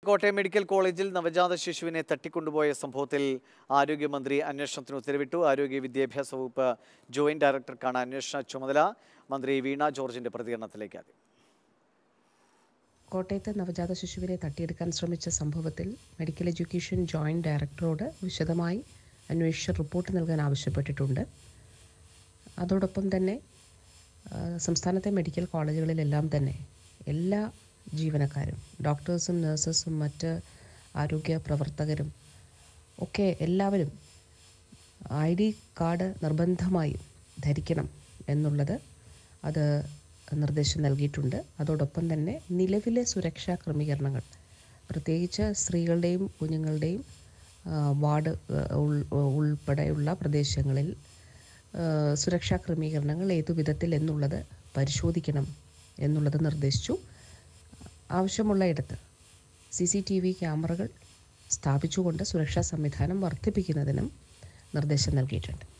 Kottayam medical കോളേജിൽ നവജാത ശിശുവിനെ തട്ടിക്കൊണ്ടുപോയ സംഭവത്തിൽ ആരോഗ്യമന്ത്രി അന്വേഷണത്തിന് ഉത്തരവിട്ടു ആരോഗ്യ വിദ്യാഭ്യാസ വകുപ്പ് ജോയിന്റ് ഡയറക്ടർക്കാണ് അന്വേഷണ ചുമതല മന്ത്രി വീണ ജോർജിന്റെ പ്രതികരണത്തിലേക്ക് ആദ്യം കോട്ടയത്ത് നവജാത ശിശുവിനെ തട്ടിയെടുക്കാൻ ശ്രമിച്ച സംഭവത്തിൽ മെഡിക്കൽ എഡ്യൂക്കേഷൻ ജോയിന്റ് ഡയറക്ടറോട് വിശദമായി അന്വേഷിച്ച് റിപ്പോർട്ട് നൽകാൻ ആവശ്യപ്പെട്ടിട്ടുണ്ട് അതോടൊപ്പം തന്നെ ആ, സംസ്ഥാനത്തെ മെഡിക്കൽ കോളേജുകളിലെല്ലാം തന്നെ എല്ലാ ജീവനക്കാരും ഡോക്ടേഴ്സും നഴ്സസും മറ്റ് ആരോഗ്യ പ്രവർത്തകരും ഒക്കെ എല്ലാവരും ഐ ഡി കാർഡ് നിർബന്ധമായും ധരിക്കണം എന്നുള്ളത് അത് നിർദ്ദേശം നൽകിയിട്ടുണ്ട് അതോടൊപ്പം തന്നെ നിലവിലെ സുരക്ഷാ ക്രമീകരണങ്ങൾ പ്രത്യേകിച്ച് സ്ത്രീകളുടെയും കുഞ്ഞുങ്ങളുടെയും ആ, വാർഡ് ആ, ഉൾ- ഉൾപ്പെടെയുള്ള പ്രദേശങ്ങളിൽ ആ, സുരക്ഷാ ക്രമീകരണങ്ങൾ ഏതു വിധത്തിൽ എന്നുള്ളത് പരിശോധിക്കണം എന്നുള്ളത് നിർദ്ദേശിച്ചു ആവശ്യമുള്ള ഇടത്ത് സി സി ടി വി ക്യാമറകൾ സ്ഥാപിച്ചുകൊണ്ട് സുരക്ഷാ സംവിധാനം വർദ്ധിപ്പിക്കുന്നതിനും നിർദ്ദേശം നൽകിയിട്ടുണ്ട്